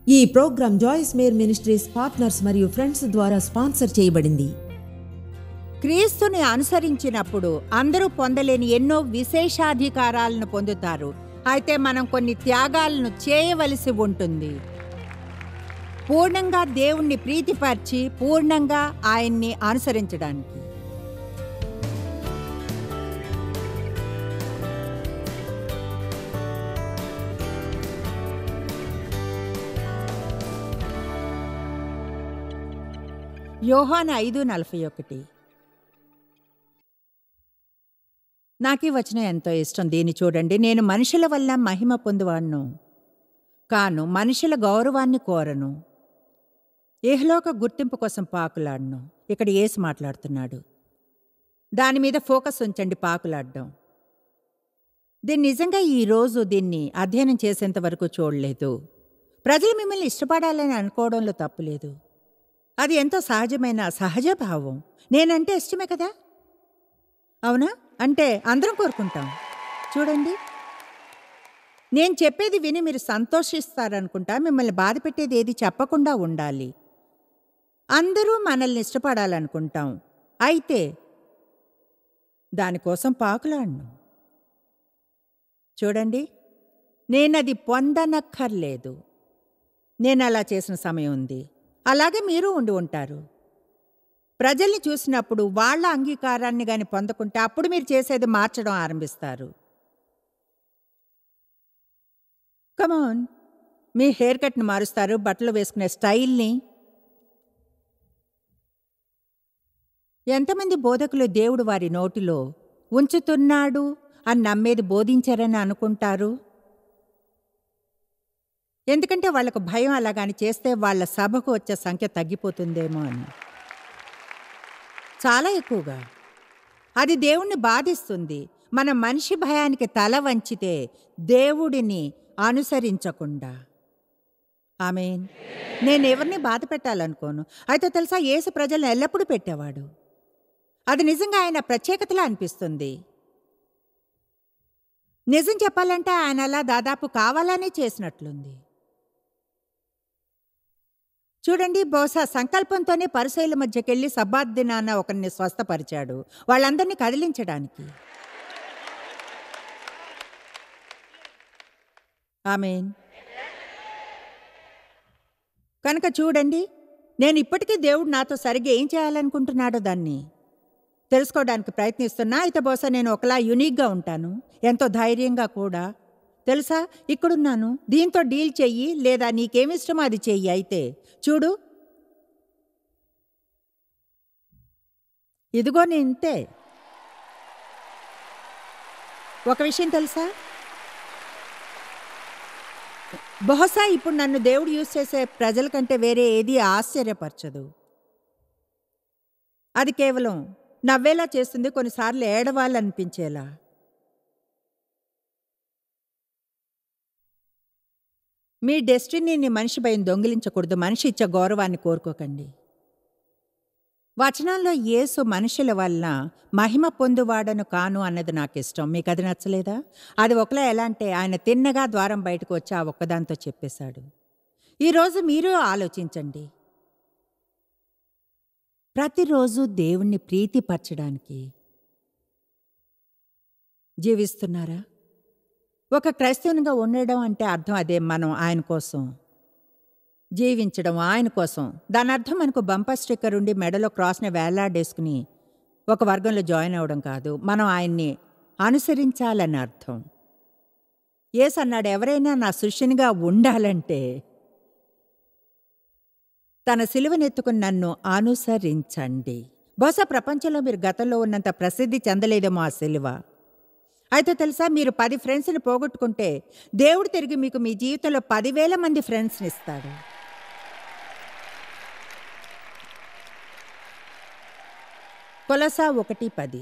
ఈ programme Joyce Meyer ministries partners మరియు friends ద్వారా స్పాన్సర్ చేయబడింది క్రీస్తుని అనుసరించినప్పుడు అందరూ పొందలేని ఎన్నో విశేషాధికారాలను పొందుతారు అయితే మనం కొన్ని త్యాగాలను చేయవలసి ఉంటుంది పూర్ణంగా దేవుణ్ణి ప్రీతిపరిచి పూర్ణంగా ఆయన్ని అనుసరించడానికి యోహాన్ ఐదు నలభై ఒకటి నాకు ఈ వచనం ఎంతో ఇష్టం దీన్ని చూడండి నేను మనుషుల వల్ల మహిమ పొందువాణ్ణు కాను మనుషుల గౌరవాన్ని కోరను ఏహలోక గుర్తింపు కోసం పాకులాడను ఇక్కడ ఏసు మాట్లాడుతున్నాడు దాని మీద ఫోకస్ ఉంచండి పాకులాడడం దీన్ని నిజంగా ఈరోజు దీన్ని అధ్యయనం చేసేంత వరకు చూడలేదు ప్రజలు మిమ్మల్ని ఇష్టపడాలని అనుకోవడంలో తప్పులేదు అది ఎంతో సహజమైన సహజ భావం నేనంటే ఇష్టమే కదా అవునా అంటే అందరం కోరుకుంటాం చూడండి నేను చెప్పేది విని మీరు సంతోషిస్తారనుకుంటా మిమ్మల్ని బాధ పెట్టేది ఏది చెప్పకుండా ఉండాలి అందరూ మనల్ని ఇష్టపడాలనుకుంటాం అయితే దానికోసం పాకులాడను చూడండి నేనది పొందనక్కర్లేదు నేను అలా చేసిన సమయం ఉంది అలాగే మీరు ఉండి ఉంటారు ప్రజల్ని చూసినప్పుడు వాళ్ళ అంగీకారాన్ని గాని పొందకుంటే అప్పుడు మీరు చేసేది మార్చడం ఆరంభిస్తారు కమాన్ మీ హెయిర్ కట్ని మారుస్తారు బట్టలు వేసుకునే స్టైల్ని ఎంతమంది బోధకులు దేవుడు వారి నోటిలో ఉంచుతున్నాడు అని నమ్మేది బోధించారని అనుకుంటారు ఎందుకంటే వాళ్ళకు భయం అలాగాని చేస్తే వాళ్ళ సభకు వచ్చే సంఖ్య తగ్గిపోతుందేమో అని చాలా ఎక్కువగా అది దేవుణ్ణి బాధిస్తుంది మన మనిషి భయానికి తల వంచితే దేవుడిని అనుసరించకుండా ఆమెన్ నేను ఎవరిని బాధ పెట్టాలనుకోను అయితే తెలుసా యేసు ప్రజలను ఎల్లప్పుడూ పెట్టేవాడు అది నిజంగా ఆయన ప్రత్యేకతలా అనిపిస్తుంది నిజం చెప్పాలంటే ఆయన అలా దాదాపు కావాలనే చేసినట్లుంది చూడండి బహుశా సంకల్పంతోనే పరిశైల మధ్యకెళ్ళి సబ్బాత్ దినాన ఒకరిని స్వస్థపరిచాడు వాళ్ళందరినీ కదిలించడానికి ఆమెన్ కనుక చూడండి నేను ఇప్పటికీ దేవుడు నాతో సరిగ్గా ఏం చేయాలనుకుంటున్నాడో దాన్ని తెలుసుకోవడానికి ప్రయత్నిస్తున్నా అయితే బహుశా నేను ఒకలా యునిక్గా ఉంటాను ఎంతో ధైర్యంగా కూడా తెలుసా ఇక్కడున్నాను దీంతో డీల్ చెయ్యి లేదా నీకేమిష్టమో అది చెయ్యి అయితే చూడు ఇదిగో నేను ఇంతే ఒక విషయం తెలుసా బహుశా ఇప్పుడు నన్ను దేవుడు యూజ్ చేసే ప్రజల కంటే వేరే ఏది ఆశ్చర్యపరచదు అది కేవలం నవ్వేలా చేస్తుంది కొన్నిసార్లు ఏడవాలనిపించేలా మీ డెస్టినీని మనిషి భయం దొంగిలించకూడదు మనిషి ఇచ్చే గౌరవాన్ని కోరుకోకండి వచనంలో యేసు మనుషుల వల్ల మహిమ పొందువాడను కాను అన్నది నాకు ఇష్టం మీకు అది నచ్చలేదా అది ఒకలా ఎలా అంటే ఆయన తిన్నగా ద్వారం బయటకు వచ్చి ఆ ఒక్కదాంతో చెప్పేశాడు ఈరోజు మీరు ఆలోచించండి ప్రతిరోజు దేవుణ్ణి ప్రీతిపరచడానికి జీవిస్తున్నారా ఒక క్రైస్తవునిగా ఉండడం అంటే అర్థం అదే మనం ఆయన కోసం జీవించడం ఆయన కోసం దాని అర్థం మనకు బంపర్ స్టిక్కర్ ఉండి మెడలో క్రాస్ని వేలాడేసుకుని ఒక వర్గంలో జాయిన్ అవ్వడం కాదు మనం ఆయన్ని అనుసరించాలని అర్థం ఏస్ అన్నాడు ఎవరైనా నా శిష్యునిగా ఉండాలంటే తన సిలువనెత్తుకుని నన్ను అనుసరించండి బహుశా ప్రపంచంలో మీరు గతంలో ఉన్నంత ప్రసిద్ధి చెందలేదేమో ఆ సిలువ అయితే తెలుసా మీరు పది ఫ్రెండ్స్ని పోగొట్టుకుంటే దేవుడు తిరిగి మీకు మీ జీవితంలో పదివేల మంది ఫ్రెండ్స్ని ఇస్తాడు కొలసా ఒకటి పది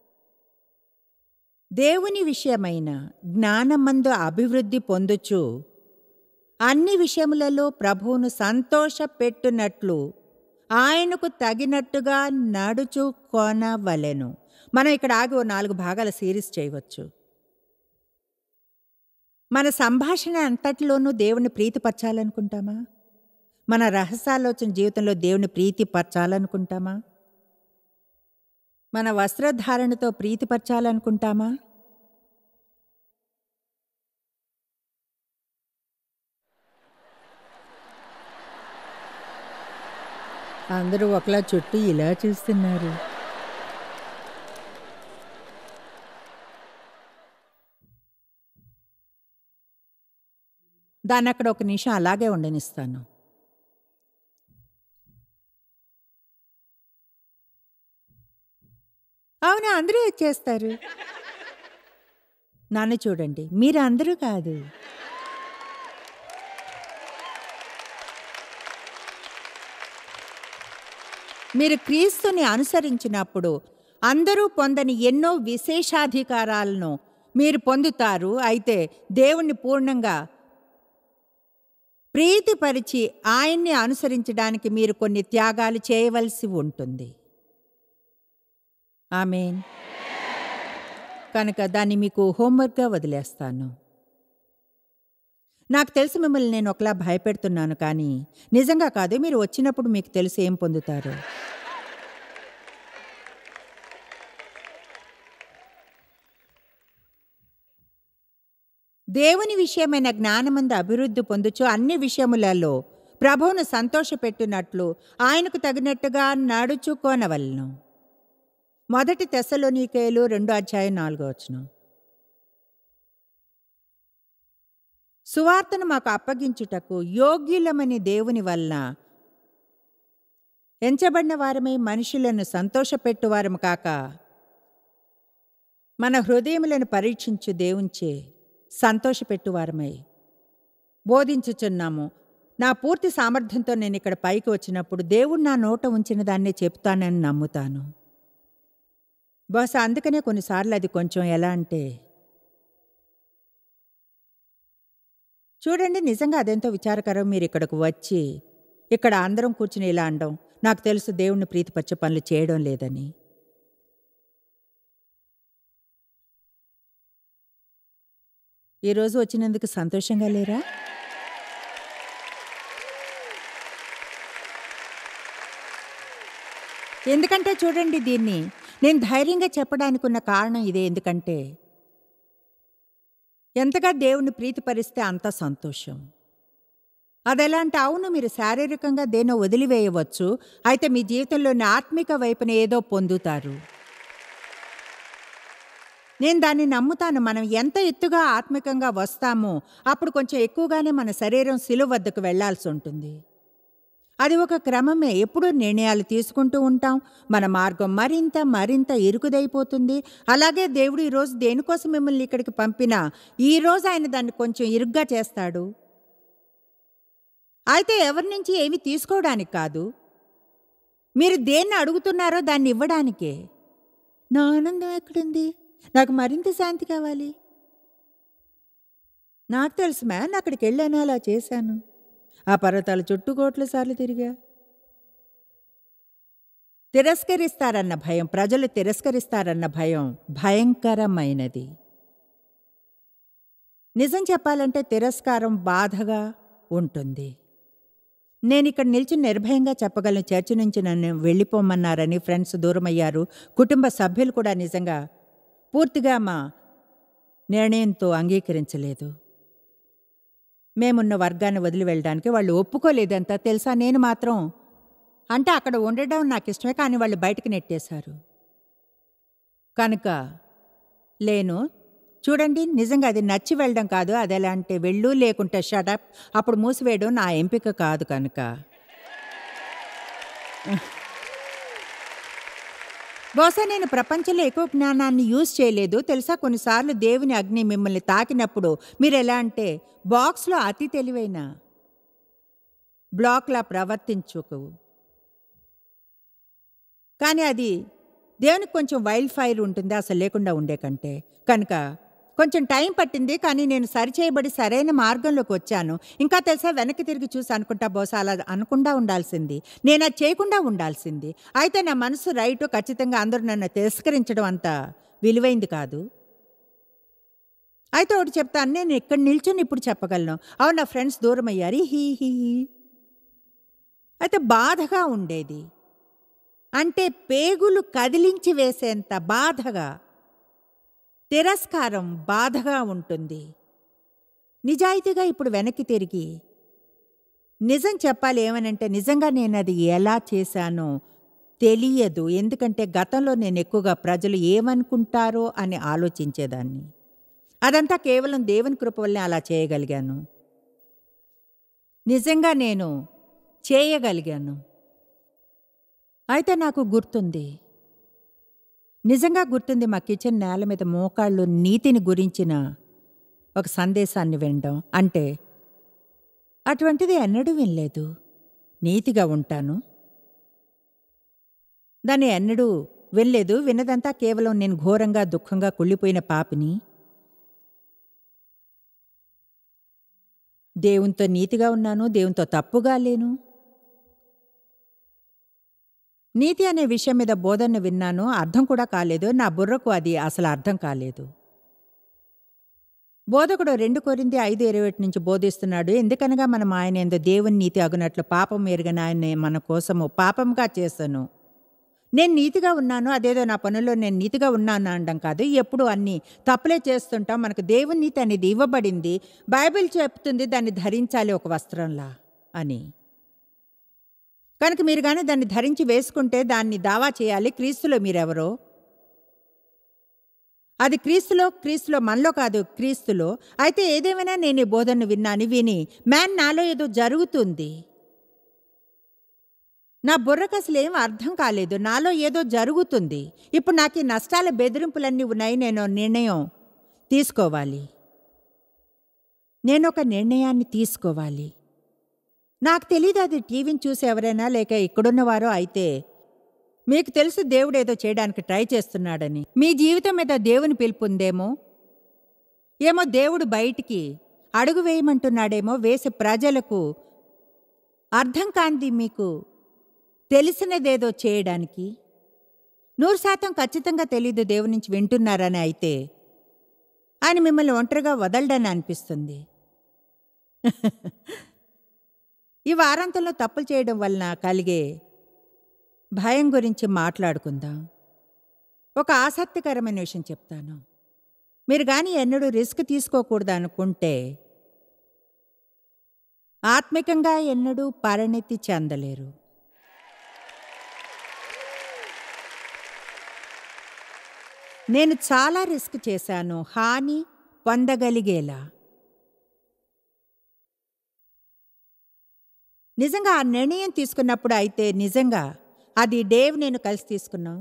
దేవుని విషయమైన జ్ఞానమందు అభివృద్ధి పొందుచు అన్ని విషయములలో ప్రభువును సంతోషపెట్టునట్లు ఆయనకు తగినట్టుగా నడుచు కొనవలెను మనం ఇక్కడ ఆగి ఓ నాలుగు భాగాల సిరీస్ చేయవచ్చు మన సంభాషణ అంతటిలోనూ దేవుని ప్రీతిపరచాలనుకుంటామా మన రహస్యాలోచన జీవితంలో దేవుని ప్రీతిపరచాలనుకుంటామా మన వస్త్రధారణతో ప్రీతిపరచాలనుకుంటామా అందరూ ఒకలా చుట్టూ ఇలా చూస్తున్నారు దాన్ని అక్కడ ఒక నిమిషం అలాగే ఉండనిస్తాను అవును అందరూ వచ్చేస్తారు నన్ను చూడండి మీరు అందరూ కాదు మీరు క్రీస్తుని అనుసరించినప్పుడు అందరూ పొందని ఎన్నో విశేషాధికారాలను మీరు పొందుతారు అయితే దేవుణ్ణి పూర్ణంగా ప్రీతిపరిచి ఆయన్ని అనుసరించడానికి మీరు కొన్ని త్యాగాలు చేయవలసి ఉంటుంది ఆమెన్ కనుక దాన్ని మీకు హోంవర్క్గా వదిలేస్తాను నాకు తెలుసు మిమ్మల్ని నేను ఒకలా భయపెడుతున్నాను కానీ నిజంగా కాదు మీరు వచ్చినప్పుడు మీకు తెలిసి ఏం పొందుతారు దేవుని విషయమైన జ్ఞానమందు అభివృద్ధి పొందుచు అన్ని విషయములలో ప్రభువును సంతోషపెట్టినట్లు ఆయనకు తగినట్టుగా నడుచుకోనవలను మొదటి తెసలోనికేలు రెండో అధ్యాయం నాలుగో వచనం సువార్తను మాకు అప్పగించుటకు యోగ్యులమని దేవుని వలన ఎంచబడిన వారమై మనుషులను సంతోషపెట్టువారము కాక మన హృదయములను పరీక్షించు దేవుంచే సంతోషపెట్టువారమై బోధించుచున్నాము నా పూర్తి సామర్థ్యంతో నేను ఇక్కడ పైకి వచ్చినప్పుడు దేవుడు నా నోట ఉంచిన దాన్నే చెప్తానని నమ్ముతాను బహుశా అందుకనే కొన్నిసార్లు అది కొంచెం ఎలా అంటే చూడండి నిజంగా అదెంతో విచారకరం మీరు ఇక్కడకు వచ్చి ఇక్కడ అందరం కూర్చుని ఇలా అనడం నాకు తెలుసు దేవుణ్ణి ప్రీతిపరచే పనులు చేయడం లేదని ఈరోజు వచ్చినందుకు సంతోషంగా లేరా ఎందుకంటే చూడండి దీన్ని నేను ధైర్యంగా చెప్పడానికి ఉన్న కారణం ఇదే ఎందుకంటే ఎంతగా దేవుని ప్రీతిపరిస్తే అంత సంతోషం అదెలా అంటే అవును మీరు శారీరకంగా దేనో వదిలివేయవచ్చు అయితే మీ జీవితంలోని ఆత్మిక వైపున ఏదో పొందుతారు నేను దాన్ని నమ్ముతాను మనం ఎంత ఎత్తుగా ఆత్మికంగా వస్తామో అప్పుడు కొంచెం ఎక్కువగానే మన శరీరం సిలువ వద్దకు వెళ్లాల్సి ఉంటుంది అది ఒక క్రమమే ఎప్పుడూ నిర్ణయాలు తీసుకుంటూ ఉంటాం మన మార్గం మరింత మరింత ఇరుకుదైపోతుంది అలాగే దేవుడు ఈరోజు దేనికోసం మిమ్మల్ని ఇక్కడికి పంపినా ఈరోజు ఆయన దాన్ని కొంచెం ఇరుగ్గా చేస్తాడు అయితే ఎవరి నుంచి ఏమి తీసుకోవడానికి కాదు మీరు దేన్ని అడుగుతున్నారో దాన్ని ఇవ్వడానికే నా ఆనందం ఎక్కడుంది నాకు మరింత శాంతి కావాలి నాకు తెలుసు మ్యాన్ అక్కడికి వెళ్ళాను అలా చేశాను ఆ పర్వతాల చుట్టూ కోట్ల సార్లు తిరిగా తిరస్కరిస్తారన్న భయం ప్రజలు తిరస్కరిస్తారన్న భయం భయంకరమైనది నిజం చెప్పాలంటే తిరస్కారం బాధగా ఉంటుంది నేను ఇక్కడ నిల్చుని నిర్భయంగా చెప్పగలను చర్చి నుంచి నన్ను వెళ్ళిపోమన్నారని ఫ్రెండ్స్ దూరమయ్యారు కుటుంబ సభ్యులు కూడా నిజంగా పూర్తిగా మా నిర్ణయంతో అంగీకరించలేదు మేమున్న వర్గాన్ని వదిలి వెళ్ళడానికి వాళ్ళు ఒప్పుకోలేదంతా తెలుసా నేను మాత్రం అంటే అక్కడ ఉండడం నాకు ఇష్టమే కానీ వాళ్ళు బయటకు నెట్టేశారు కనుక లేను చూడండి నిజంగా అది నచ్చి వెళ్ళడం కాదు అది ఎలా అంటే వెళ్ళు లేకుంటే షటప్ అప్పుడు మూసివేయడం నా ఎంపిక కాదు కనుక బహుశా నేను ప్రపంచంలో ఎక్కువ జ్ఞానాన్ని యూజ్ చేయలేదు తెలుసా కొన్నిసార్లు దేవుని అగ్ని మిమ్మల్ని తాకినప్పుడు మీరు ఎలా అంటే బాక్స్లో అతి తెలివైన బ్లాక్లా ప్రవర్తించుకు కానీ అది దేవునికి కొంచెం వైల్డ్ ఫైర్ ఉంటుంది అసలు లేకుండా ఉండే కంటే కనుక కొంచెం టైం పట్టింది కానీ నేను సరిచేయబడి సరైన మార్గంలోకి వచ్చాను ఇంకా తెలుసా వెనక్కి తిరిగి చూసి అనుకుంటా బహుశా అలా అనకుండా ఉండాల్సింది నేను అది చేయకుండా ఉండాల్సింది అయితే నా మనసు రైటు ఖచ్చితంగా అందరూ నన్ను తిరస్కరించడం అంత విలువైంది కాదు అయితే ఒకటి చెప్తాను నేను ఇక్కడ నిల్చొని ఇప్పుడు చెప్పగలను అవును నా ఫ్రెండ్స్ దూరం అయ్యారు హీ హీ హీ అయితే బాధగా ఉండేది అంటే పేగులు కదిలించి వేసేంత బాధగా తిరస్కారం బాధగా ఉంటుంది నిజాయితీగా ఇప్పుడు వెనక్కి తిరిగి నిజం చెప్పాలి ఏమనంటే నిజంగా నేను అది ఎలా చేశానో తెలియదు ఎందుకంటే గతంలో నేను ఎక్కువగా ప్రజలు ఏమనుకుంటారో అని ఆలోచించేదాన్ని అదంతా కేవలం దేవుని కృప వల్లే అలా చేయగలిగాను నిజంగా నేను చేయగలిగాను అయితే నాకు గుర్తుంది నిజంగా గుర్తుంది మా కిచెన్ నేల మీద మోకాళ్ళు నీతిని గురించిన ఒక సందేశాన్ని వినడం అంటే అటువంటిది ఎన్నడూ వినలేదు నీతిగా ఉంటాను దాన్ని ఎన్నడూ వినలేదు విన్నదంతా కేవలం నేను ఘోరంగా దుఃఖంగా కుళ్ళిపోయిన పాపిని దేవునితో నీతిగా ఉన్నాను దేవునితో తప్పుగా లేను నీతి అనే విషయం మీద బోధన విన్నాను అర్థం కూడా కాలేదు నా బుర్రకు అది అసలు అర్థం కాలేదు బోధకుడు రెండు కొరింది ఐదు ఇరవై ఒకటి నుంచి బోధిస్తున్నాడు ఎందుకనగా మనం ఆయన ఎందు దేవుని నీతి అగునట్లు పాపం ఎరుగని ఆయన మన కోసము పాపంగా చేశాను నేను నీతిగా ఉన్నాను అదేదో నా పనుల్లో నేను నీతిగా ఉన్నాను అనడం కాదు ఎప్పుడు అన్ని తప్పులే చేస్తుంటాం మనకు దేవుని నీతి అనేది ఇవ్వబడింది బైబిల్ చెప్తుంది దాన్ని ధరించాలి ఒక వస్త్రంలా అని కనుక మీరు కానీ దాన్ని ధరించి వేసుకుంటే దాన్ని దావా చేయాలి క్రీస్తులో మీరెవరో అది క్రీస్తులో క్రీస్తులో మనలో కాదు క్రీస్తులో అయితే ఏదేమైనా నేను ఈ బోధనను విన్నాను విని మ్యాన్ నాలో ఏదో జరుగుతుంది నా బుర్రకు అసలు ఏం అర్థం కాలేదు నాలో ఏదో జరుగుతుంది ఇప్పుడు నాకు ఈ నష్టాల బెదిరింపులన్నీ ఉన్నాయి నేను నిర్ణయం తీసుకోవాలి నేను ఒక నిర్ణయాన్ని తీసుకోవాలి నాకు తెలియదు అది టీవీని చూసి ఎవరైనా లేక ఇక్కడున్నవారో అయితే మీకు తెలుసు దేవుడు ఏదో చేయడానికి ట్రై చేస్తున్నాడని మీ జీవితం మీద దేవుని పిలుపుందేమో ఏమో దేవుడు బయటికి అడుగు వేయమంటున్నాడేమో వేసి ప్రజలకు అర్థం కాంది మీకు తెలిసినదేదో చేయడానికి నూరు శాతం ఖచ్చితంగా తెలీదు దేవుని నుంచి వింటున్నారని అయితే ఆయన మిమ్మల్ని ఒంటరిగా వదలడని అనిపిస్తుంది ఈ వారాంతంలో తప్పులు చేయడం వలన కలిగే భయం గురించి మాట్లాడుకుందాం ఒక ఆసక్తికరమైన విషయం చెప్తాను మీరు కానీ ఎన్నడూ రిస్క్ తీసుకోకూడదు అనుకుంటే ఆత్మికంగా ఎన్నడూ పరిణితి చెందలేరు నేను చాలా రిస్క్ చేశాను హాని పొందగలిగేలా నిజంగా ఆ నిర్ణయం తీసుకున్నప్పుడు అయితే నిజంగా అది డేవ్ నేను కలిసి తీసుకున్నాం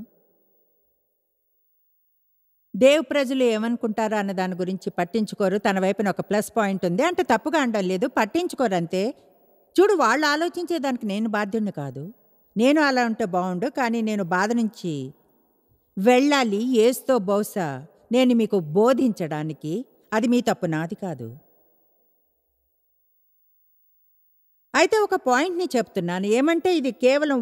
దేవ్ ప్రజలు ఏమనుకుంటారో అన్న దాని గురించి పట్టించుకోరు తన వైపున ఒక ప్లస్ పాయింట్ ఉంది అంటే తప్పుగా అనడం లేదు పట్టించుకోరు అంతే చూడు వాళ్ళు ఆలోచించేదానికి నేను బాధ్యుణ్ణి కాదు నేను అలా ఉంటే బాగుండు కానీ నేను బాధ నుంచి వెళ్ళాలి ఏస్తో బహుశా నేను మీకు బోధించడానికి అది మీ తప్పు నాది కాదు అయితే ఒక పాయింట్ని చెప్తున్నాను ఏమంటే ఇది కేవలం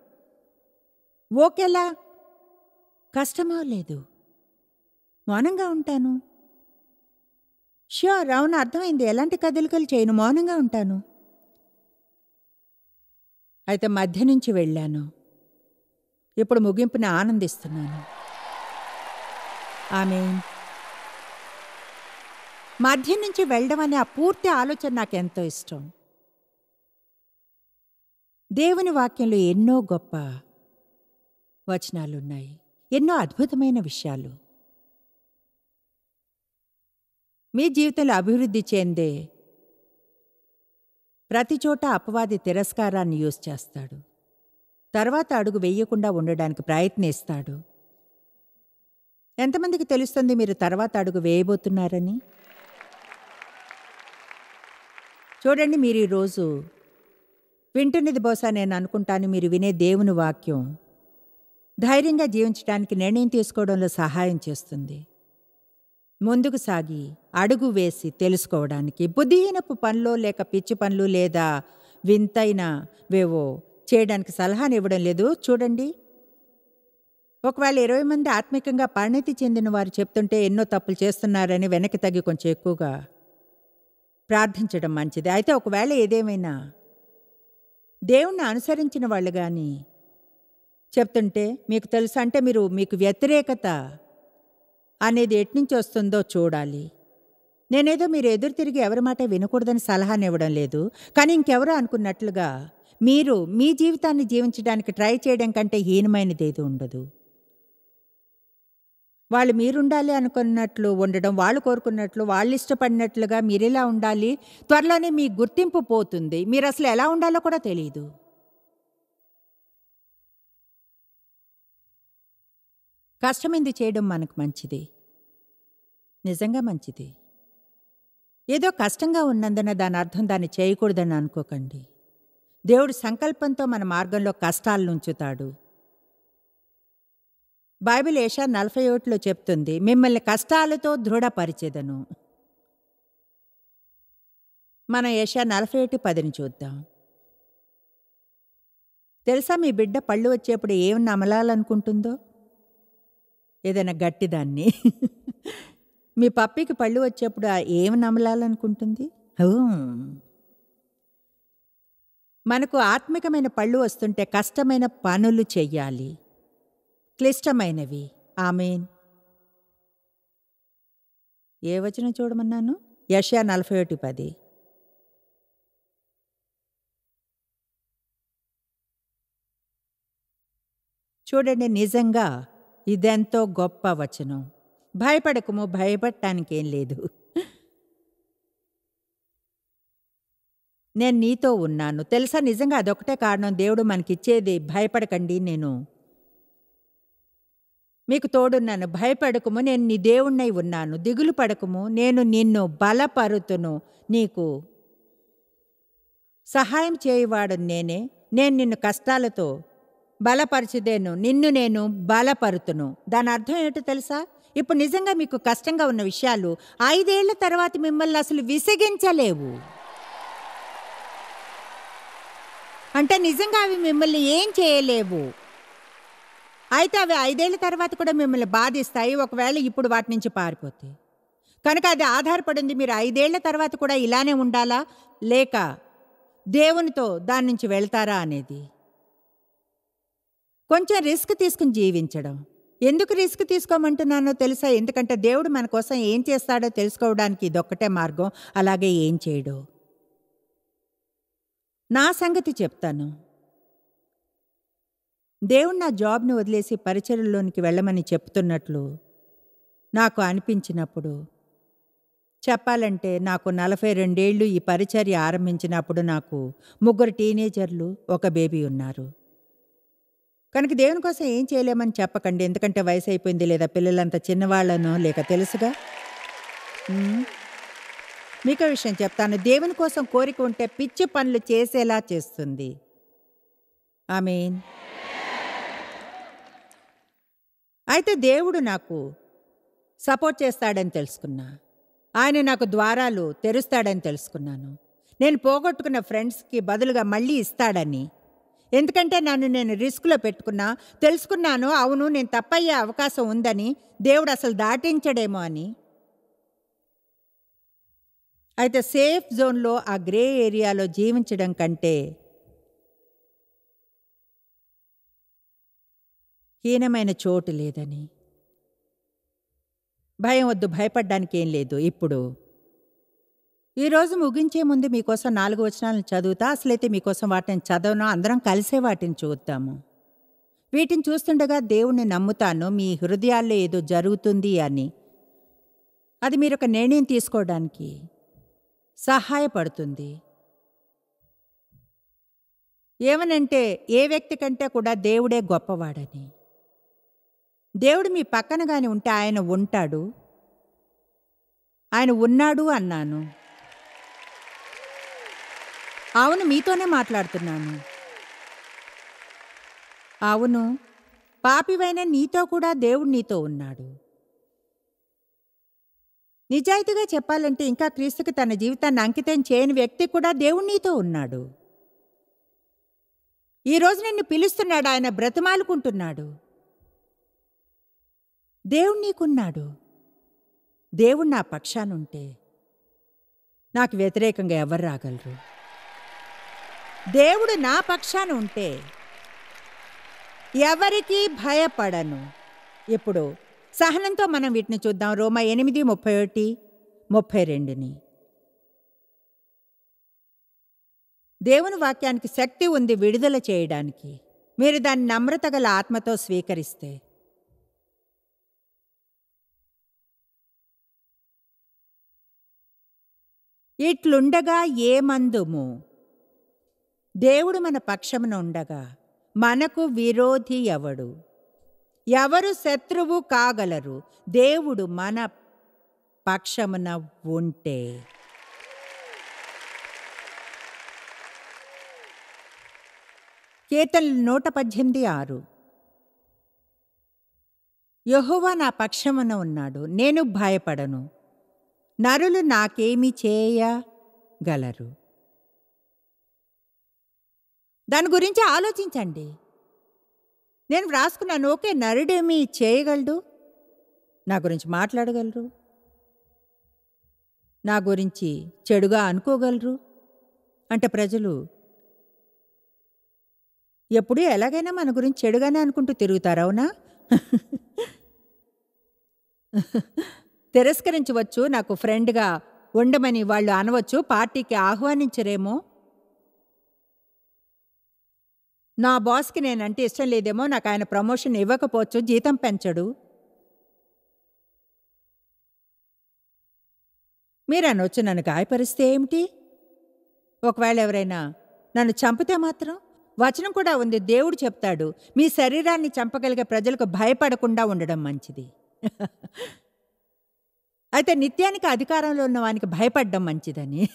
ఓకేలా కష్టమో లేదు మౌనంగా ఉంటాను ష్యూర్ అవును అర్థమైంది ఎలాంటి కదలికలు చేయను మౌనంగా ఉంటాను అయితే మధ్య నుంచి వెళ్ళాను ఇప్పుడు ముగింపుని ఆనందిస్తున్నాను ఆమె మధ్య నుంచి వెళ్ళడం అనే ఆ పూర్తి ఆలోచన నాకు ఎంతో ఇష్టం దేవుని వాక్యంలో ఎన్నో గొప్ప వచనాలున్నాయి ఎన్నో అద్భుతమైన విషయాలు మీ జీవితంలో అభివృద్ధి చెందే ప్రతి చోట అపవాది తిరస్కారాన్ని యూజ్ చేస్తాడు తర్వాత అడుగు వెయ్యకుండా ఉండడానికి ప్రయత్నిస్తాడు ఎంతమందికి తెలుస్తుంది మీరు తర్వాత అడుగు వేయబోతున్నారని చూడండి మీరు ఈరోజు వింటున్నది బహుశా నేను అనుకుంటాను మీరు వినే దేవుని వాక్యం ధైర్యంగా జీవించడానికి నిర్ణయం తీసుకోవడంలో సహాయం చేస్తుంది ముందుకు సాగి అడుగు వేసి తెలుసుకోవడానికి బుద్ధిహీనపు పనులు లేక పిచ్చి పనులు లేదా వింతైన వేవో చేయడానికి సలహాని ఇవ్వడం లేదు చూడండి ఒకవేళ ఇరవై మంది ఆత్మికంగా పరిణతి చెందిన వారు చెప్తుంటే ఎన్నో తప్పులు చేస్తున్నారని వెనక్కి తగ్గి కొంచెం ఎక్కువగా ప్రార్థించడం మంచిది అయితే ఒకవేళ ఏదేమైనా దేవుణ్ణి అనుసరించిన వాళ్ళు కానీ చెప్తుంటే మీకు తెలుసా అంటే మీరు మీకు వ్యతిరేకత అనేది ఎట్నుంచి వస్తుందో చూడాలి నేనేదో మీరు ఎదురు తిరిగి ఎవరి మాట వినకూడదని సలహానివ్వడం లేదు కానీ ఇంకెవరో అనుకున్నట్లుగా మీరు మీ జీవితాన్ని జీవించడానికి ట్రై చేయడం కంటే హీనమైనది ఏది ఉండదు వాళ్ళు మీరుండాలి అనుకున్నట్లు ఉండడం వాళ్ళు కోరుకున్నట్లు వాళ్ళు ఇష్టపడినట్లుగా మీరెలా ఉండాలి త్వరలోనే మీ గుర్తింపు పోతుంది మీరు అసలు ఎలా ఉండాలో కూడా తెలియదు కష్టమైంది చేయడం మనకు మంచిది నిజంగా మంచిది ఏదో కష్టంగా ఉన్నందున దాని అర్థం దాన్ని చేయకూడదని అనుకోకండి దేవుడు సంకల్పంతో మన మార్గంలో కష్టాలను ఉంచుతాడు బైబిల్ ఏషా నలభై ఒకటిలో చెప్తుంది మిమ్మల్ని కష్టాలతో దృఢపరిచేదను మన ఏషా నలభై ఒకటి పదిని చూద్దాం తెలుసా మీ బిడ్డ పళ్ళు వచ్చేప్పుడు ఏం నమలాలనుకుంటుందో ఏదైనా గట్టిదాన్ని మీ పప్పికి పళ్ళు వచ్చేప్పుడు ఆ ఏం నమలాలనుకుంటుంది ఓ మనకు ఆత్మికమైన పళ్ళు వస్తుంటే కష్టమైన పనులు చెయ్యాలి క్లిష్టమైనవి ఆమెన్ ఏ వచనం చూడమన్నాను యషయా నలభై ఒకటి పది చూడండి నిజంగా ఇదెంతో గొప్ప వచనం భయపడకము భయపడటానికేం లేదు నేను నీతో ఉన్నాను తెలుసా నిజంగా అదొకటే కారణం దేవుడు మనకిచ్చేది భయపడకండి నేను మీకు తోడున్నాను భయపడకము నేను నీ దేవుణ్ణై ఉన్నాను దిగులు పడకము నేను నిన్ను బలపరుతును నీకు సహాయం చేయవాడు నేనే నేను నిన్ను కష్టాలతో బలపరచుదేను నిన్ను నేను బలపరుతును దాని అర్థం ఏంటో తెలుసా ఇప్పుడు నిజంగా మీకు కష్టంగా ఉన్న విషయాలు ఐదేళ్ల తర్వాత మిమ్మల్ని అసలు విసిగించలేవు అంటే నిజంగా అవి మిమ్మల్ని ఏం చేయలేవు అయితే అవి ఐదేళ్ల తర్వాత కూడా మిమ్మల్ని బాధిస్తాయి ఒకవేళ ఇప్పుడు వాటి నుంచి పారిపోతాయి కనుక అది ఆధారపడింది మీరు ఐదేళ్ల తర్వాత కూడా ఇలానే ఉండాలా లేక దేవునితో దాని నుంచి వెళ్తారా అనేది కొంచెం రిస్క్ తీసుకుని జీవించడం ఎందుకు రిస్క్ తీసుకోమంటున్నానో తెలుసా ఎందుకంటే దేవుడు మన కోసం ఏం చేస్తాడో తెలుసుకోవడానికి ఇదొక్కటే మార్గం అలాగే ఏం చేయడు నా సంగతి చెప్తాను దేవుడు నా జాబ్ని వదిలేసి పరిచర్లోనికి వెళ్ళమని చెప్తున్నట్లు నాకు అనిపించినప్పుడు చెప్పాలంటే నాకు నలభై రెండేళ్లు ఈ పరిచర్య ఆరంభించినప్పుడు నాకు ముగ్గురు టీనేజర్లు ఒక బేబీ ఉన్నారు కనుక దేవుని కోసం ఏం చేయలేమని చెప్పకండి ఎందుకంటే వయసు అయిపోయింది లేదా పిల్లలంతా చిన్నవాళ్ళను లేక తెలుసుగా ఉమ్. మీకో విషయం చెప్తాను దేవుని కోసం కోరిక ఉంటే పిచ్చి పనులు చేసేలా చేస్తుంది ఐ మీన్ అయితే దేవుడు నాకు సపోర్ట్ చేస్తాడని తెలుసుకున్నా ఆయన నాకు ద్వారాలు తెరుస్తాడని తెలుసుకున్నాను నేను పోగొట్టుకున్న ఫ్రెండ్స్కి బదులుగా మళ్ళీ ఇస్తాడని ఎందుకంటే నన్ను నేను రిస్క్లో పెట్టుకున్నా తెలుసుకున్నాను అవును నేను తప్పయ్యే అవకాశం ఉందని దేవుడు అసలు దాటించడేమో అని అయితే సేఫ్ జోన్లో ఆ గ్రే ఏరియాలో జీవించడం కంటే హీనమైన చోటు లేదని భయం వద్దు భయపడ్డానికి ఏం లేదు ఇప్పుడు ఈరోజు ముగించే ముందు మీకోసం నాలుగు వచనాలను చదువుతా అసలైతే మీకోసం వాటిని చదవను అందరం కలిసే వాటిని చూద్దాము వీటిని చూస్తుండగా దేవుణ్ణి నమ్ముతాను మీ హృదయాల్లో ఏదో జరుగుతుంది అని అది మీరు ఒక నిర్ణయం తీసుకోవడానికి సహాయపడుతుంది ఏమనంటే ఏ వ్యక్తి కంటే కూడా దేవుడే గొప్పవాడని దేవుడు మీ పక్కన గాని ఉంటే ఆయన ఉంటాడు ఆయన ఉన్నాడు అన్నాను అవును మీతోనే మాట్లాడుతున్నాను అవును పాపివైన నీతో కూడా దేవుడు నీతో ఉన్నాడు నిజాయితీగా చెప్పాలంటే ఇంకా క్రీస్తుకి తన జీవితాన్ని అంకితం చేయని వ్యక్తి కూడా దేవుడు నీతో ఉన్నాడు ఈరోజు నిన్ను పిలుస్తున్నాడు ఆయన బ్రతిమాలుకుంటున్నాడు దేవుడు నీకున్నాడు దేవుడు నా పక్షానుంటే నాకు వ్యతిరేకంగా ఎవరు రాగలరు దేవుడు నా పక్షాన ఉంటే ఎవరికీ భయపడను ఇప్పుడు సహనంతో మనం వీటిని చూద్దాం రోమ ఎనిమిది ముప్పై ఒకటి ముప్పై రెండుని దేవుని వాక్యానికి శక్తి ఉంది విడుదల చేయడానికి మీరు దాన్ని నమ్రత గల ఆత్మతో స్వీకరిస్తే ఇట్లుండగా ఏమందుము దేవుడు మన పక్షమున ఉండగా మనకు విరోధి ఎవడు ఎవరు శత్రువు కాగలరు దేవుడు మన పక్షమున ఉంటే కీర్తనలు నూట పద్దెనిమిది ఆరు యెహోవా నా పక్షమున ఉన్నాడు నేను భయపడను నరులు నాకేమి చేయగలరు దాని గురించి ఆలోచించండి నేను వ్రాసుకున్నాను ఓకే నరుడేమి చేయగలడు నా గురించి మాట్లాడగలరు నా గురించి చెడుగా అనుకోగలరు అంటే ప్రజలు ఎప్పుడూ ఎలాగైనా మన గురించి చెడుగానే అనుకుంటూ తిరుగుతారు అవునా తిరస్కరించవచ్చు నాకు ఫ్రెండ్గా ఉండమని వాళ్ళు అనవచ్చు పార్టీకి ఆహ్వానించరేమో నా బాస్కి నేనంటే ఇష్టం లేదేమో నాకు ఆయన ప్రమోషన్ ఇవ్వకపోవచ్చు జీతం పెంచడు మీరు అనొచ్చు నన్ను గాయపరిస్తే ఏమిటి ఒకవేళ ఎవరైనా నన్ను చంపితే మాత్రం వచనం కూడా ఉంది దేవుడు చెప్తాడు మీ శరీరాన్ని చంపగలిగే ప్రజలకు భయపడకుండా ఉండడం మంచిది అయితే నిత్యానికి అధికారంలో ఉన్న వానికి భయపడడం మంచిదని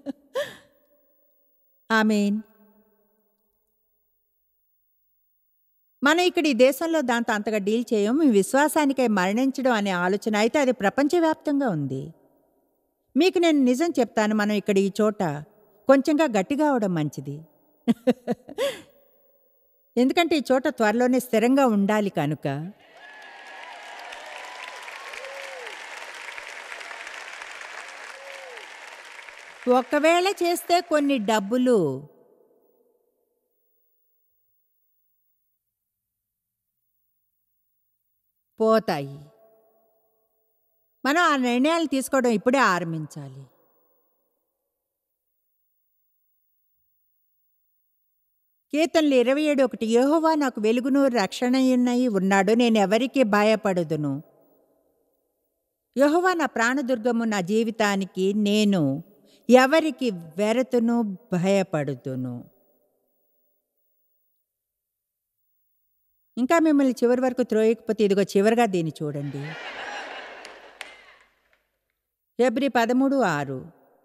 ఆమెన్ మనం ఇక్కడ ఈ దేశంలో దాంతో అంతగా డీల్ చేయం మీ విశ్వాసానికై మరణించడం అనే ఆలోచన అయితే అది ప్రపంచవ్యాప్తంగా ఉంది మీకు నేను నిజం చెప్తాను మనం ఇక్కడ ఈ చోట కొంచెంగా గట్టిగా అవడం మంచిది ఎందుకంటే ఈ చోట త్వరలోనే స్థిరంగా ఉండాలి కనుక ఒకవేళ చేస్తే కొన్ని డబ్బులు పోతాయి మనం ఆ నిర్ణయాలు తీసుకోవడం ఇప్పుడే ఆరంభించాలి కీర్తనలు ఇరవై ఏడు ఒకటి యెహోవా నాకు వెలుగును రక్షణయున్నయి ఉన్నాడు నేను ఎవరికి భయపడదును యెహోవా నా ప్రాణదుర్గము నా జీవితానికి నేను ఎవరికి వెరతును భయపడుదును ఇంకా మిమ్మల్ని చివరి వరకు త్రోయకపోతే ఇదిగో చివరిగా దీన్ని చూడండి ఫిబ్రి పదమూడు ఆరు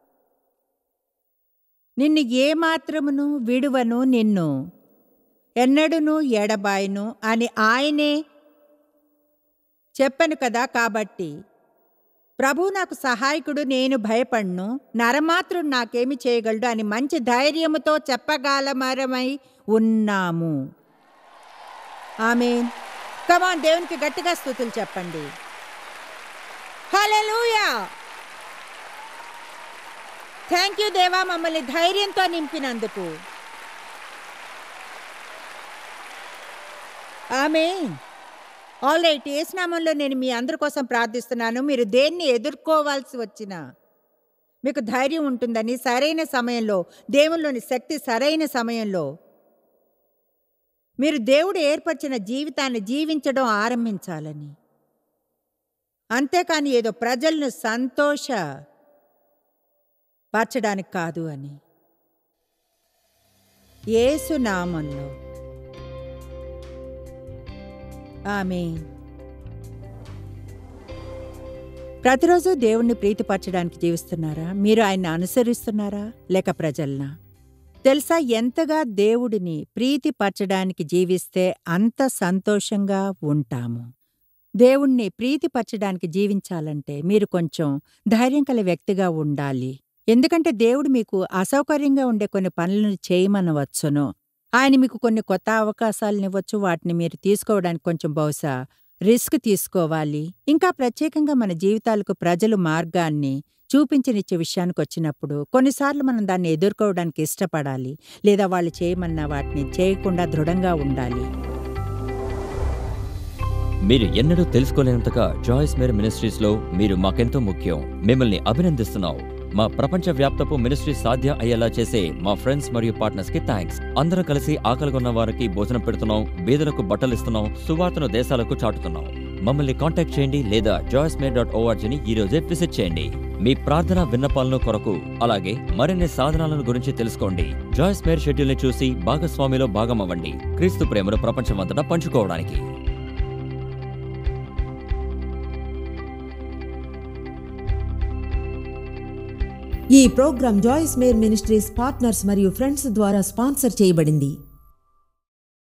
నిన్ను ఏమాత్రమును విడువను నిన్ను ఎన్నడును ఎడబాయను అని ఆయనే చెప్పను కదా కాబట్టి ప్రభు నాకు సహాయకుడు నేను భయపడ్ను నరమాత్రుడు నాకేమి చేయగలడు అని మంచి ధైర్యముతో చెప్పగలమరమై ఉన్నాము ఆమె కమాన్ దేవునికి గట్టిగా స్థుతులు చెప్పండి హల్లెలూయా థ్యాంక్ యూ దేవా మమ్మల్ని ధైర్యంతో నింపినందుకు ఆమె ఆల్ రైట్ ఏ స్నామంలో నేను మీ అందరి కోసం ప్రార్థిస్తున్నాను మీరు దేన్ని ఎదుర్కోవాల్సి వచ్చినా మీకు ధైర్యం ఉంటుందని సరైన సమయంలో దేవుల్లోని శక్తి సరైన సమయంలో మీరు దేవుడు ఏర్పరిచిన జీవితాన్ని జీవించడం ఆరంభించాలని అంతేకాని ఏదో ప్రజలను సంతోష పరచడానికి కాదు అని యేసు నామంలో ఆమె ప్రతిరోజు దేవుణ్ణి ప్రీతిపరచడానికి జీవిస్తున్నారా మీరు ఆయన్ని అనుసరిస్తున్నారా లేక ప్రజల్నా తెలుసా ఎంతగా దేవుడిని ప్రీతిపరచడానికి జీవిస్తే అంత సంతోషంగా ఉంటాము దేవుణ్ణి ప్రీతిపరచడానికి జీవించాలంటే మీరు కొంచెం ధైర్యం కల వ్యక్తిగా ఉండాలి ఎందుకంటే దేవుడు మీకు అసౌకర్యంగా ఉండే కొన్ని పనులను చేయమనవచ్చును ఆయన మీకు కొన్ని కొత్త అవకాశాలను ఇవ్వచ్చు వాటిని మీరు తీసుకోవడానికి కొంచెం బహుశా రిస్క్ తీసుకోవాలి ఇంకా ప్రత్యేకంగా మన జీవితాలకు ప్రజలు మార్గాన్ని చూపించనిచ్చే విషయానికొచ్చినప్పుడు కొన్నిసార్లు మనం దాన్ని ఎదుర్కోవడానికి ఇష్టపడాలి లేదా వాళ్ళు చేయమన్న వాటిని చేయకుండా దృఢంగా ఉండాలి మీరు ఎన్నడూ తెలుసుకోలేనంతగా జాయిస్ మేర్ మినిస్ట్రీస్ లో మీరు మాకెంతో ముఖ్యం మిమ్మల్ని అభినందిస్తున్నాం మా ప్రపంచ వ్యాప్తపు మినిస్ట్రీ సాధ్య అయ్యేలా చేసే మా ఫ్రెండ్స్ మరియు పార్ట్నర్స్ కి థ్యాంక్స్ అందరం కలిసి ఆకలిగొన్న వారికి భోజనం పెడుతున్నాం బీదలకు బట్టలు ఇస్తున్నాం సువార్తను దేశాలకు చాటుతున్నాం మమ్మల్ని కాంటాక్ట్ చేయండి లేదా జాయిస్ మేర్ డాట్ ఓఆర్జీని ఈ రోజే విజిట్ చేయండి మీ ప్రార్థన విన్నపాలను కొరకు అలాగే మరిన్ని సాధనాలను గురించి తెలుసుకోండి జాయిస్ మేర్ షెడ్యూల్ ని చూసి భాగస్వామిలో భాగమవ్వండి క్రీస్తు ప్రేమను ప్రపంచమంతటా పంచుకోవడానికి ఈ programme Joyce Meyer ministries partners మరియు ఫ్రెండ్స్ ద్వారా స్పాన్సర్ చేయబడింది